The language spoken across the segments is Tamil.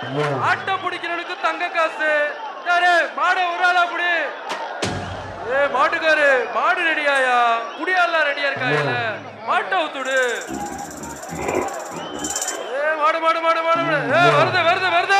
ஆட்டம் பிடிக்கிறவனுக்கு தங்க காசு யாரு மாட ஒரு ஆளா புடி ஏ மாட்டுக்காரு மாடு ரெடியாயா குடியாலாம் ரெடியா இருக்காயில மாட்டை ஊத்துடு ஏ மாடு மாடு மாடு மாடு மாடு. ஏ வருது வருது வருது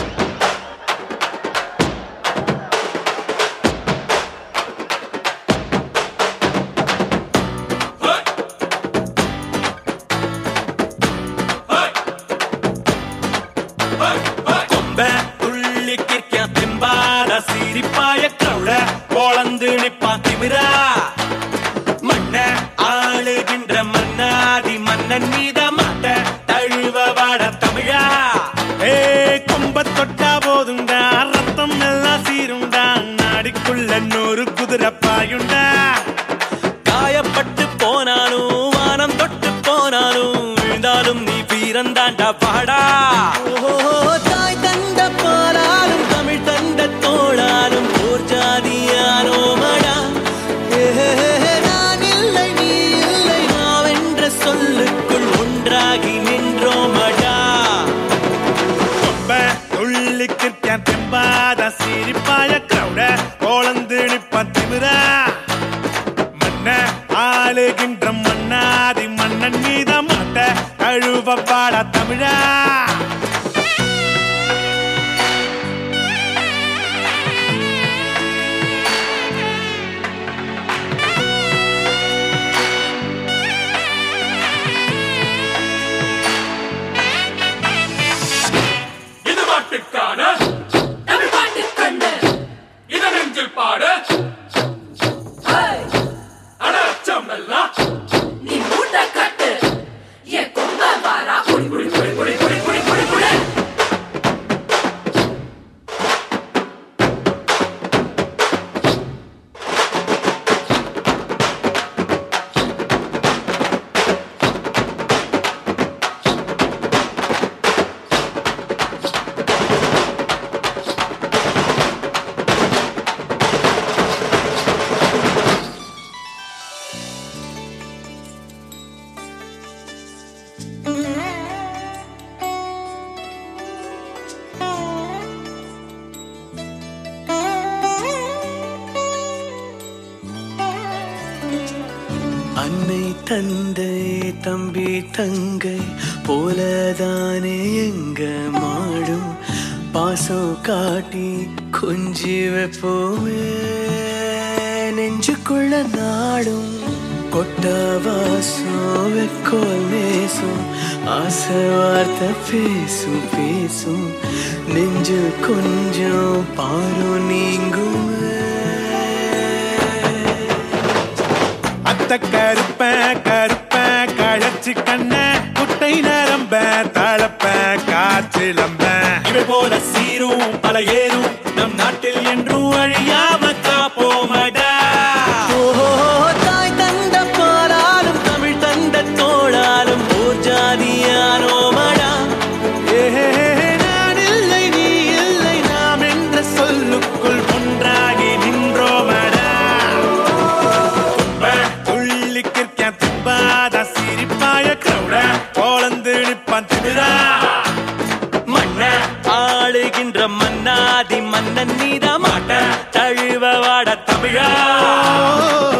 കൊമ്പ തുള്ളി കിരിക്കാൻ തെമ്പാല സിരിപ്പായ ക്രൗഡ കോളந்து നിപ്പാൻ തിമിര മണ്ണ ആളുകിன்ற മണ്ണാതി മന്നൻ மீத மாட்ட தழுவ வாட தமிழா ஏ கொம்ப தொட்டா போதுண்டா ரத்தம் எல்லாம் சீருண்டா நாடிக்குள்ள நூறு குதிரை பாயுண்டா காயப்பட்டு போனாலும் வானம் தொட்டு போனாலும் விழுந்தாலும் நீ வீரந்தாண்டா பாடா தாய் தந்த பாலாலும் தமிழ் தந்த தோளாலும் போர் ஜாதியானோ மடா நான் இல்லை நீ இல்லை நாவென்ற சொல்லுக்குள் ஒன்றாகி நின்றோமடா കൊമ്പ തുള്ളിക്കിരിക്കാൻ തെമ്പാത സിരിപ്പായ ക്രൗഡ കോളந்து നിപ്പാൻ തിമിര മണ്ണ ആളുകിன்ற മണ്ണാതി മണ്ണൻ மீத மாட்ட கழுவ பாட தமிழா இது பாட்டுக்கான தமிழ்பாட்டு கண்ணு இத நெஞ்சில் பாடு ஹேய், அடச்சம் எல்லாம் நீ மூட்டை கட்டு என் கொம்ப வாரா புடி புடி புடி புடி புடி புடி புடி புடி அன்னை தந்தை தம்பி தங்கை போலதானே எங்க மாடும் பாசம் காட்டி கொஞ்சி வைப்போமே நெஞ்சுக்குள்ள நாடும் கொட்ட வாசம் வெக்கோல் நேசும் ஆசை வார்த்தை பேசும் பேசும் நெஞ்சு கொஞ்சம் பாரும் நீங்குமே அத்த கருப்ப கருப்ப கழச்சி கண்ண குட்டை நரம்ப தளப்ப காற்றிலம்ப இவை போல சீரும் பல ஏறும் நம் நாட்டில் என்றும் அழியாம காப்போமடா தாய் தந்த பாலாலும் தமிழ் தந்த தோளாலும் ஓர் ஜாதியானோமடா நான் இல்லை நீ இல்லை நாம் என்ற சொல்லுக்குள் ஒன்றாகி நின்றோமடா துள்ளிக்கிற்கான் தும்பாத சிரிப்பாய கிரௌட கோலந்து நிப்பான் திமிரா மண்ண ஆளுகின்ற மன்னாதி மன்னன் நீத மாட்ட தழுவ வாட தமிழா